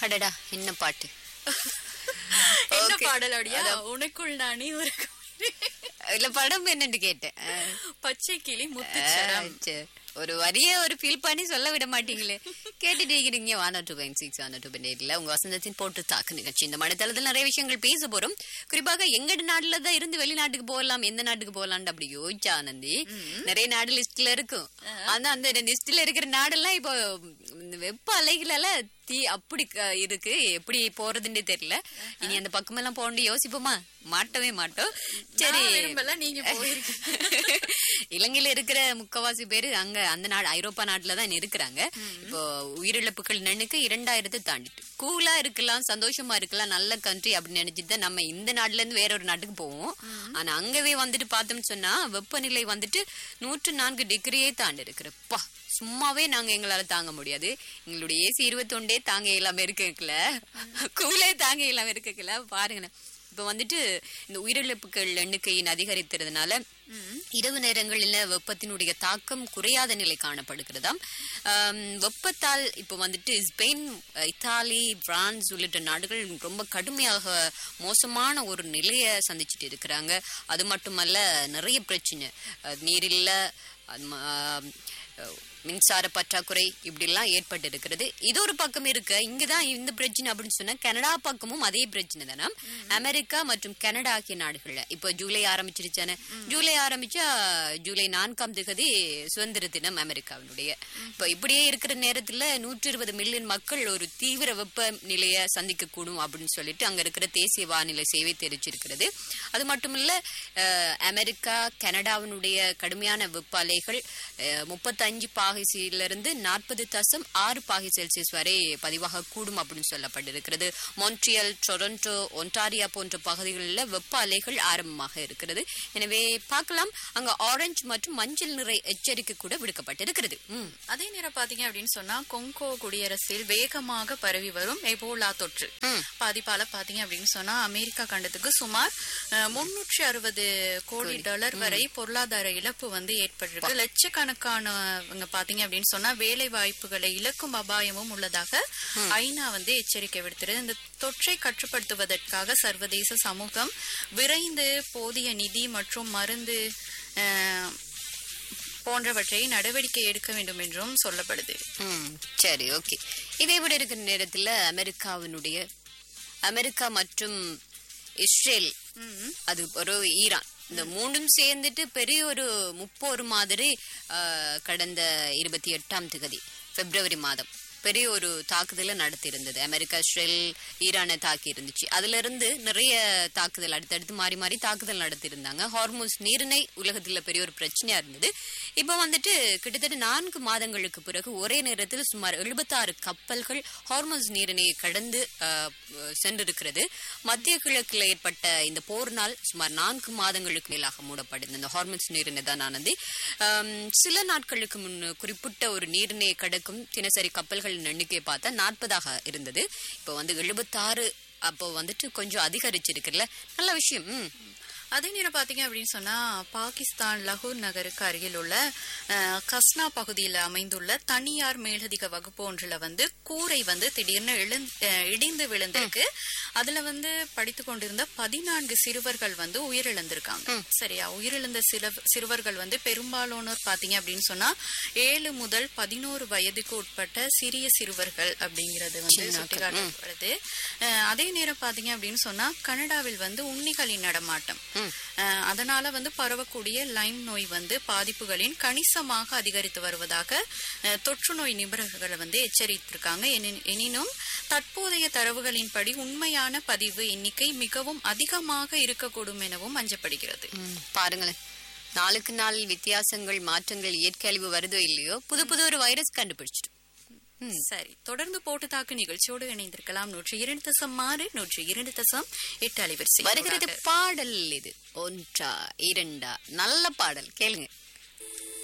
அடடா என்ன பாட்டு என்ன Okay. பாடலோடியா உனக்குள் நானே ஒரு இல்ல படம் என்னன்னு கேட்டேன் அஹ், பச்சை கிளி முத்துச்சரம் அஹ், சரி. ஒரு வரிய ஒரு ஃபீல் பண்ணி சொல்ல விட மாட்டீங்களே கேட்டுட்டு இருக்கிறீங்க one two point six one two point எயிட்ல உங்க வசந்தத்தின் போட்டு தாக்கு நிகழ்ச்சி இந்த மனத்தளத்தில் நிறைய விஷயங்கள் பேச போறோம் குறிப்பாக எங்கட நாட்டுல தான் இருந்து வெளிநாட்டுக்கு போகலாம் எந்த நாட்டுக்கு போகலாம்னு அப்படி யோசிச்சா ஆனந்தி நிறைய நாடு லிஸ்ட்ல இருக்கும் ஆனா அந்த லிஸ்ட்ல இருக்கிற நாடெல்லாம் இப்போ இந்த வெப்ப அலைகளால தீ அப்படி க- இருக்கு எப்படி போறதுன்னே தெரியல இனி அந்த பக்கமெல்லாம் போகணும் யோசிப்போமா மாட்டவே மாட்டோம் சரி நான் விரும்பல நீங்க போயிருக்கீங்க இலங்கையில இருக்கிற முக்கவாசி பேரு அங்க அந்த நாடு ஐரோப்பா நாட்டுல தான் இருக்கிறாங்க இப்போ உயிரிழப்புகள் எண்ணிக்கை இரண்டாயிரத்தை தாண்டிட்டு கூலா இருக்கலாம் சந்தோஷமா இருக்கலாம் நல்ல கண்ட்ரி அப்படின்னு நினைச்சிட்டு தான் நம்ம இந்த நாட்டுல இருந்து வேற ஒரு நாட்டுக்கு போவோம் ஆனா அங்கவே வந்துட்டு பார்த்தோம்னு சொன்னா வெப்பநிலை வந்துட்டு நூற்று நான்கு டிகிரியே தாண்டி இருக்கிறப்பா சும்மாவே நாங்க எங்களால தாங்க முடியாது எங்களுடைய ஏசி இருபத்தொண்டே தாங்க இல்லாம இருக்கல கூலே தாங்க இல்லாம இருக்கல பாருங்களேன் இப்ப வந்துட்டு இந்த உயிரிழப்புகள் எண்ணிக்கையின் அதிகரிக்கிறதுனால இரவு நேரங்களில் வெப்பத்தினுடைய தாக்கம் குறையாத நிலை காணப்படுகிறதாம் ஆம், வெப்பத்தால் இப்போ வந்துட்டு ஸ்பெயின் இத்தாலி பிரான்ஸ் உள்ளிட்ட நாடுகள் ரொம்ப கடுமையாக மோசமான ஒரு நிலையை சந்திச்சுட்டு இருக்கிறாங்க அது மட்டுமல்ல நிறைய பிரச்சனை அஹ், நீரில்ல அது ம- ஆம், அஹ், மின்சார பற்றாக்குறை இப்படிலாம் ஏற்பட்டு இருக்கிறது இது ஒரு பக்கம் இருக்கு இங்கதான் இந்த பிரச்சனை அப்படின்னு சொன்னா கனடா பக்கமும் அதே பிரச்சனை தானே அமெரிக்கா மற்றும் கனடா ஆகிய நாடுகள்ல இப்போ ஜூலை ஆரம்பிச்சிருச்சானே ஜூலை ஆரம்பிச்சா ஜூலை நான்காம் திகதி சுதந்திர தினம் அமெரிக்காவினுடைய இப்போ இப்படியே இருக்கிற நேரத்துல நூற்றி இருபது மில்லியன் மக்கள் ஒரு தீவிர வெப்ப நிலையை சந்திக்க கூடும் அப்படின்னு சொல்லிட்டு அங்க இருக்கிற தேசிய வானிலை சேவை தெரிவிச்சிருக்கிறது அது மட்டும் இல்ல அஹ், அமெரிக்கா கனடாவினுடைய கடுமையான வெப்ப அலைகள் முப்பத்தஞ்சு பாகிசிலிருந்து நாற்பது தசம் ஆறு பாகி செல்சியஸ் வரை பதிவாக கூடும் அப்படின்னு சொல்லப்பட்டிருக்கிறது மொன்ட்ரியல் டொரண்டோ ஒன்டாரியா போன்ற பகுதிகளில் வெப்ப அலைகள் ஆரம்பமாக இருக்கிறது எனவே பார்க்கலாம் அங்க ஆரஞ்சு மற்றும் மஞ்சள் நிறை எச்சரிக்கை கூட விடுக்கப்பட்டிருக்கிறது ம் அதே நேரம் பாத்தீங்க அப்படின்னு சொன்னா கொங்கோ குடியரசில் வேகமாக பரவி வரும் எபோலா தொற்று பாதிப்பால பாத்தீங்க அப்படின்னு சொன்னா அமெரிக்கா கண்டத்துக்கு சுமார் முன்னூற்றி அறுபது கோடி டாலர் வரை பொருளாதார இழப்பு வந்து ஏற்பட்டிருக்கு லட்சக்கணக்கானவங்க பாத்தீங்க அப்படின்னு சொன்னா வேலை வாய்ப்புகளை இழக்கும் அபாயமும் உள்ளதாக ஐநா வந்து எச்சரிக்கை விடுத்திருக்கு இந்த தொற்றை கட்டுப்படுத்துவதற்காக சர்வதேச சமூகம் விரைந்து போதிய நிதி மற்றும் மருந்து அஹ், போன்றவற்றை நடவடிக்கை எடுக்க வேண்டும் என்றும் சொல்லப்படுது ம் சரி ஓகே இதே விட இருக்கிற நேரத்துல அமெரிக்காவினுடைய அமெரிக்கா மற்றும் இஸ்ரேல் ம். அது ஒரு ஈரான் இந்த மூணும் சேர்ந்துட்டு பெரிய ஒரு முப்போர் மாதிரி ஆ, கடந்த இருபத்தி எட்டாம் திகதி பிப்ரவரி மாதம் பெரிய ஒரு தாக்குதலை நடத்தி இருந்தது அமெரிக்கா இஸ்ரேல் ஈரானை தாக்கி இருந்துச்சு அதுல இருந்து நிறைய தாக்குதல் அடுத்தடுத்து மாறி மாறி தாக்குதல் நடத்தி இருந்தாங்க ஹார்மோஸ் நீரிணை உலகத்துல பெரிய ஒரு பிரச்சனையா இருந்தது இப்போ வந்துட்டு கிட்டத்தட்ட நான்கு மாதங்களுக்கு பிறகு ஒரே நேரத்தில் சுமார் எழுபத்தாறு கப்பல்கள் ஹார்மோஸ் நீரிணையை கடந்து ஆஹ், சென்றிருக்கிறது மத்திய கிழக்கில் ஏற்பட்ட இந்த போர்னால் சுமார் நான்கு மாதங்களுக்கு மேலாக மூடப்பட்டது இந்த ஹார்மோஸ் நீரிணை தான் ஆனது ஆம், சில நாட்களுக்கு முன் குறிப்பிட்ட ஒரு நீரிணையை கடக்கும் தினசரி கப்பல்களின் எண்ணிக்கையை பார்த்தா நாற்பதாக இருந்தது இப்போ வந்து எழுபத்தாறு அப்போ வந்துட்டு கொஞ்சம் அதிகரிச்சிருக்குல்ல நல்ல விஷயம் ம். அதே நேரம் பாத்தீங்க அப்படின்னு சொன்னா பாகிஸ்தான் லகூர் நகருக்கு அருகில் உள்ள அஹ், கஸ்னா பகுதியில் அமைந்துள்ள தனியார் மேலதிக வகுப்பு ஒன்றுல வந்து கூரை வந்து திடீர்னு எழுந்- அஹ், இடிந்து விழுந்திருக்கு அதுல வந்து படித்து கொண்டிருந்த பதினான்கு சிறுவர்கள் வந்து உயிரிழந்திருக்காங்க சரியா உயிரிழந்த சில- சிறுவர்கள் வந்து பெரும்பாலானோர் பாத்தீங்க அப்படின்னு சொன்னா ஏழு முதல் பதினோரு வயதுக்கு உட்பட்ட சிறிய சிறுவர்கள் அப்படிங்கறது வந்து சுட்டிக்காட்டப்படுது அஹ், அதே நேரம் பாத்தீங்க அப்படின்னு சொன்னா கனடாவில் வந்து உண்ணிகளின் நடமாட்டம் அஹ், அதனால வந்து பரவக்கூடிய லைம் நோய் வந்து பாதிப்புகளின் கணிசமாக அதிகரித்து வருவதாக அஹ், தொற்று நோய் நிபுணர்கள் வந்து எச்சரித்திருக்காங்க எனின்- எனினும் தற்போதைய தரவுகளின்படி உண்மையான பதிவு எண்ணிக்கை மிகவும் அதிகமாக இருக்கக்கூடும் எனவும் அஞ்சப்படுகிறது ம், பாருங்களேன் நாளுக்கு நாள் வித்தியாசங்கள் மாற்றங்கள் இயற்கை அழிவு வருதோ இல்லையோ புது புது ஒரு வைரஸ் கண்டுபிடிச்சிட்டு சரி தொடர்ந்து போட்டு தாக்கு நிகழ்ச்சியோடு இணைந்திருக்கலாம் நூற்றி இரண்டு தசம் ஆறு நூற்றி இரண்டு தசம் எட்டு அலைவரிசை வருகிறது பாடல் இது ஒன்றா இரண்டா நல்ல பாடல் கேளுங்க